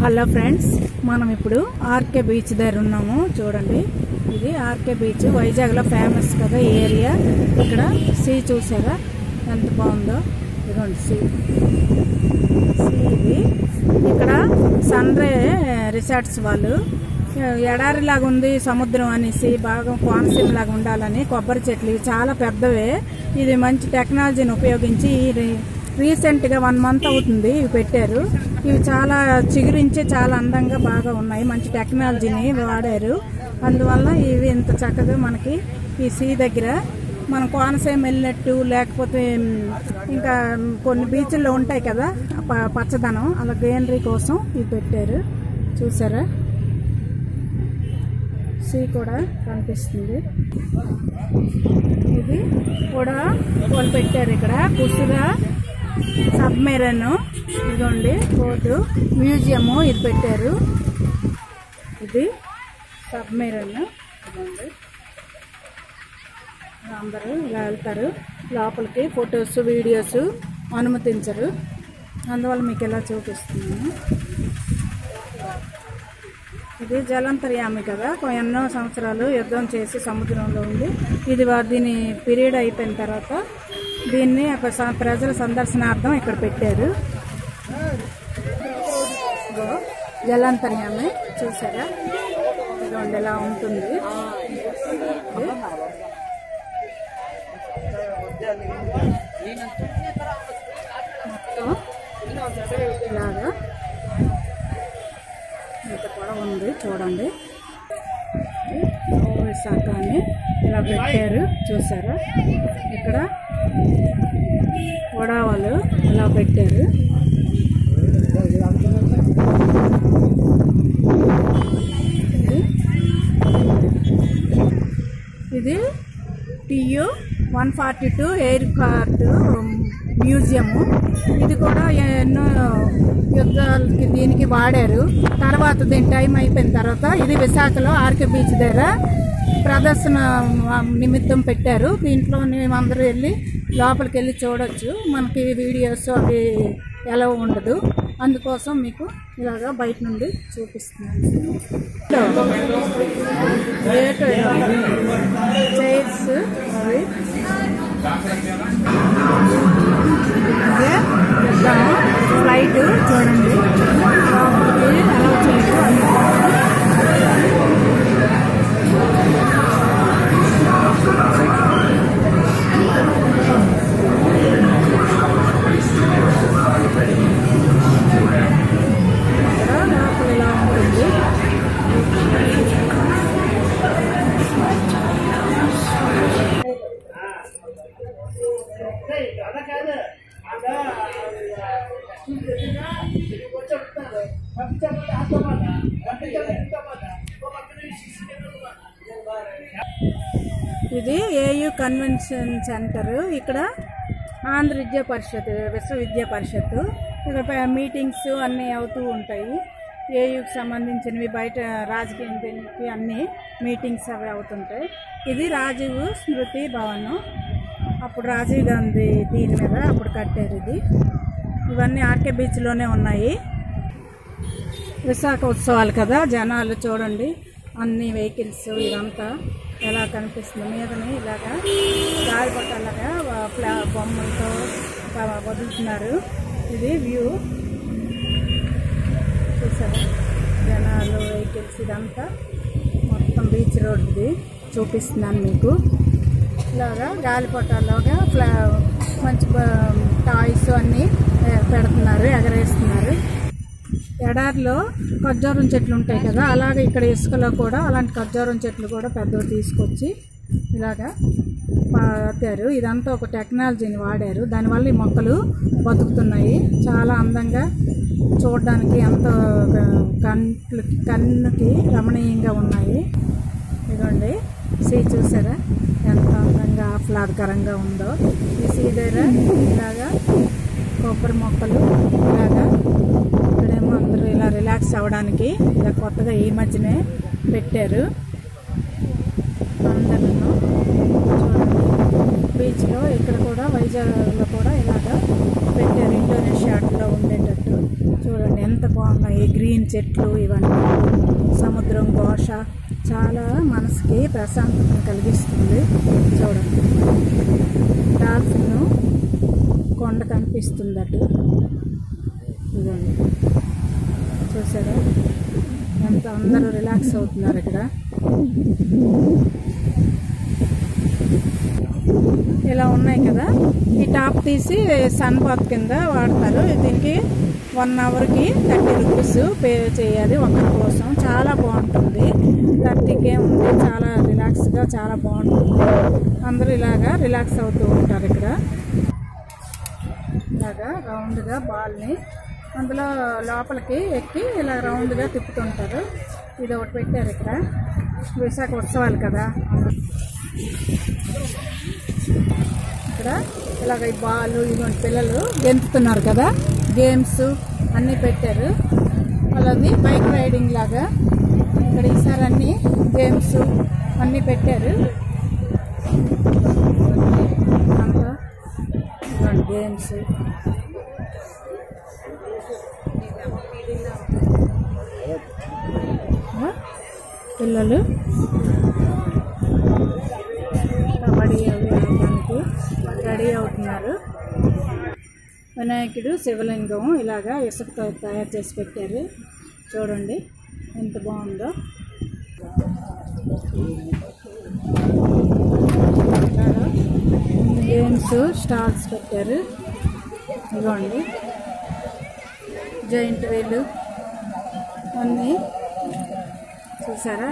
Hello friends మనం ఇప్పుడు RK beach దగ్గర ఉన్నాము చూడండి ఇది ఆర్కే బీచ్ వైజాగ్లో ఫేమస్ కదా ఈ ఏరియా ఇక్కడ సీ చూసారా ఎంత బాగుందో ఇదిగోండి సీ సీ ఇది ఇక్కడ సన్రే రిసార్ట్స్ వాళ్ళు ఎడారిలాగా ఉంది సముద్రం అనేసి బాగా కోనసీమ లాగా ఉండాలని కొబ్బరి చెట్లు ఇవి చాలా పెద్దవే ఇది మంచి టెక్నాలజీని ఉపయోగించి ఈ- రీసెంట్గా వన్ మంత్ అవుతుంది ఇవి పెట్టారు ఇవి చాలా చిగురించి చాలా అందంగా బాగా ఉన్నాయి మంచి టెక్నాలజీని వాడారు అందువల్ల ఇవి ఇంత చక్కగా మనకి ఈ సీ దగ్గర మన కోనసీమ వెళ్ళినట్టు లేకపోతే మ్, ఇంకా కొన్ని బీచ్ల్లో ఉంటాయి కదా ప- పచ్చదనం అలా గ్రీనరీ కోసం ఇవి పెట్టారు చూసారా సీ కూడా కనిపిస్తుంది ఇది కూడా వాళ్ళు పెట్టారు ఇక్కడ కుసురా సబ్మెరన్ ఇదిగోండి బోర్డు మ్యూజియము ఇది పెట్టారు ఇది సబ్మెరన్ ఇదిగోండి అందరూ ఇలా వెళ్తారు లోపలికి ఫొటోస్ వీడియోస్ అనుమతించరు అందువల్ల మీకు ఇలా చూపిస్తున్నాను ఇది జలంతర్యామి కదా కొ- ఎన్నో సంవత్సరాలు యుద్ధం చేసి సముద్రంలో ఉంది ఇది వా- దీని పీరియడ్ అయిపోయిన తర్వాత దీన్ని ఒక స- ప్రజల సందర్శనార్థం ఇక్కడ పెట్టారు ఇదిగో జలంతర్యామి చూసారా ఇదిగోండి ఇలా ఉంటుంది ఇది. మొత్తం ఇలాగా ఇంత కూడా ఉంది చూడండి ఓ విశాఖ అని ఇలా పెట్టారు చూసారా ఇక్కడ వడావాలు ఇలా పెట్టారు ఇది ఇది TU one forty two aircraft museum ఇది కూడా ఎన్నో యుద్ధాలకి దీనికి వాడారు తర్వాత దీని టైం అయిపోయిన తర్వాత ఇది విశాఖలో ఆర్కే బీచ్ దగ్గర ప్రదర్శన నిమిత్తం పెట్టారు దీంట్లో మేమందరూ వెళ్ళి లోపలికి వెళ్ళి చూడొచ్చు మనకి వీడియోస్ అవి ఎలా ఉండదు అందుకోసం మీకు ఇలాగా బయట నుండి చూపిస్తున్నాను రేట్ చైర్స్ అవి ఇదే పెద్దాము ఫ్లైట్ చూడండి లోపలికి అలా చేయరు ఇక్కడ లోపల ఇలా ఉంటుంది ఇది ఏయు కన్వెన్షన్ సెంటర్ ఇక్కడ ఆంధ్ర విద్యా పరిషత్ విశ్వవిద్యా పరిషత్ ఇక్కడ ప- మీటింగ్స్ అన్నీ అవుతూ ఉంటాయి ఏయుకి సంబంధించినవి బయట రాజకీయ దీనికి అన్ని మీటింగ్స్ అవి అవుతుంటాయి ఇది రాజీవ్ స్మృతి భవన్ అప్పుడు రాజీవ్ గాంధీ దీని మీద అప్పుడు కట్టారు ఇది ఇవన్నీ ఆర్కే బీచ్లోనే ఉన్నాయి విశాఖ ఉత్సవాలు కదా జనాలు చూడండి అన్ని వెహికల్స్ ఇదంతా ఎలా కనిపిస్తుంది మీదని ఇలాగా గాలిపటాలుగా ఫ్లా బొమ్మలతో వ- వదులుతున్నారు ఇది వ్యూ చూసారా జనాలు వెహికల్స్ ఇదంతా మొత్తం బీచ్ రోడ్ది చూపిస్తున్నాను మీకు ఇలాగా గాలిపటాల్లోగా ఫ్లా మంచి బ- టాయ్స్ అన్నీ ఏ, పెడుతున్నారు ఎగరేస్తున్నారు ఎడారిలో ఖర్జూరం చెట్లు ఉంటాయి కదా అలాగే ఇక్కడ ఇసుకలో కూడా అలాంటి ఖర్జూరం చెట్లు కూడా పెద్దవి తీసుకొచ్చి ఇలాగా పాతారు ఇదంతా ఒక టెక్నాలజీని వాడారు దానివల్ల ఈ మొక్కలు బతుకుతున్నాయి చాలా అందంగా చూడడానికి ఎంతో కంట్లకి కన్నుకి రమణీయంగా ఉన్నాయి ఇదిగోండి సీ చూసారా ఎంత అందంగా ఆహ్లాదకరంగా ఉందో ఈ సీ దగ్గర ఇలాగా కొబ్బరి మొక్కలు ఇలాగా ఇక్కడేమో అందరూ ఇలా రిలాక్స్ అవ్వడానికి ఇలా కొత్తగా ఈ మధ్యనే పెట్టారు అందరూ చూడండి బీచ్లో ఇక్కడ కూడా వైజాగ్లో కూడా ఇలాగా పెట్టారు ఇండోనేషియాలో ఉండేటట్టు చూడండి ఎంత బాగున్నాయి గ్రీన్ చెట్లు ఇవన్నీ సముద్రం ఘోష చాలా మనసుకి ప్రశాంతతను కలిగిస్తుంది చూడండి డాల్ఫిన్ కొండ కనిపిస్తుంది అటు ఇదండి చూసారా ఎంత అందరూ రిలాక్స్ అవుతున్నారు ఇక్కడ ఇలా ఉన్నాయి కదా ఈ టాప్ తీసి సన్ బాత్ కింద వాడతారు దీనికి వన్ అవర్కి థర్టీ రూపీస్ పే చేయాలి ఒకరి కోసం చాలా బాగుంటుంది థర్టీకే ఉంది చాలా రిలాక్స్గా చాలా బాగుంటుంది అందరూ ఇలాగా రిలాక్స్ అవుతూ ఉంటారు ఇక్కడ ఇలాగా రౌండ్గా బాల్ని అందులో లోపలికి ఎక్కి ఇలా రౌండ్గా తిప్పుతుంటారు ఇది ఒకటి పెట్టారు ఇక్కడ విశాఖ ఉత్సవాలు కదా ఇక్కడ ఇలాగ ఈ బాలు ఇటువంటి పిల్లలు గెంతుతున్నారు కదా గేమ్స్ అన్నీ పెట్టారు వాళ్ళది బైక్ రైడింగ్ లాగా ఇక్కడ ఈసారి అన్ని గేమ్స్ అన్నీ పెట్టారు అంతా ఇటువంటి గేమ్స్ ఆ, పిల్లలు కబడ్డీ అవి ఆడడానికి రెడీ అవుతున్నారు వినాయకుడు శివలింగం ఇలాగా ఇసుకతో తయారు చేసి పెట్టారు చూడండి ఎంత బాగుందో ఇలాగా గేమ్స్ స్టాల్స్ పెట్టారు ఇదిగోండి జైంట్ వీలు అన్నీ చూసారా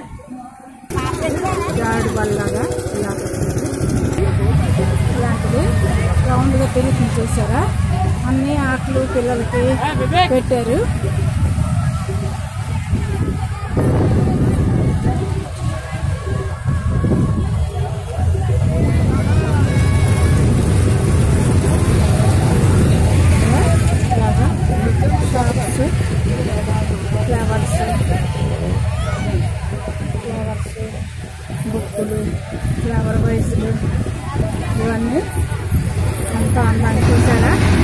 గాడి బల్లగా ఇలా పెట్టారు ఇలాంటిది రౌండ్గా తిరుగుతుంది చూసారా అన్ని ఆటలు పిల్లలకి పెట్టారు ఇలాగా షాప్స్ ఫ్లవర్స్ ఫ్లవర్స్ బుక్కులు ఫ్లవర్ వైజ్లు ఇవన్నీ అంతా అందాన్ని చూసారా